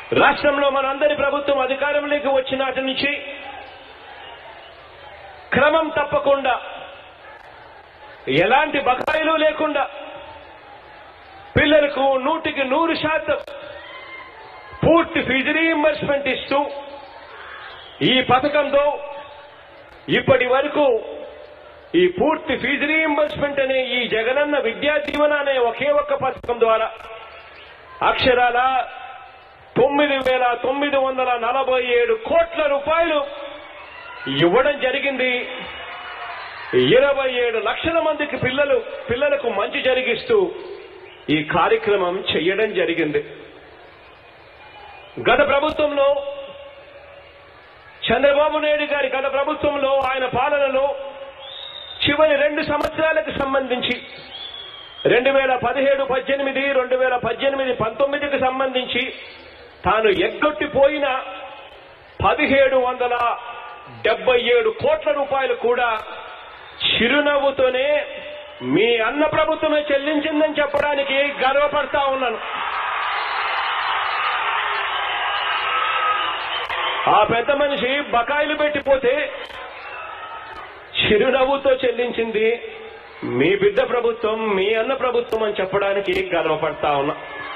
రాష్ట్రంలో మనందరి ప్రభుత్వం అధికారంలోకి వచ్చినాటి నుంచి క్రమం తప్పకుండా ఎలాంటి బకాయిలు లేకుండా పిల్లలకు నూటికి నూరు శాతం పూర్తి ఫీజు రీఇంబర్స్మెంట్ ఇస్తూ ఈ పథకంతో ఇప్పటి వరకు ఈ పూర్తి ఫీజు రీఇంబర్స్మెంట్ అనే ఈ జగనన్న విద్యా దీవెన అనే ఒకే ఒక్క పథకం ద్వారా అక్షరాల తొమ్మిది వేల తొమ్మిది వందల నలభై ఏడు కోట్ల రూపాయలు ఇవ్వడం జరిగింది ఇరవై ఏడు లక్షల మందికి పిల్లలు పిల్లలకు మంచి జరిగిస్తూ ఈ కార్యక్రమం చెయ్యడం జరిగింది గత ప్రభుత్వంలో చంద్రబాబు నాయుడు గారి గత ప్రభుత్వంలో ఆయన పాలనలో చివరి రెండు సంవత్సరాలకు సంబంధించి రెండు వేల పదిహేడు పద్దెనిమిది రెండు వేల పద్దెనిమిది పంతొమ్మిదికి సంబంధించి తాను ఎగ్గొట్టిపోయిన పదిహేడు వందల డెబ్బై ఏడు కోట్ల రూపాయలు కూడా చిరునవ్వుతోనే మీ అన్న ప్రభుత్వమే చెల్లించిందని చెప్పడానికి గర్వపడతా ఉన్నాను ఆ పెద్ద మనిషి బకాయిలు పెట్టిపోతే చిరునవ్వుతో చెల్లించింది మీ బిడ్డ ప్రభుత్వం మీ అన్న ప్రభుత్వం అని చెప్పడానికి గర్వపడతా ఉన్నా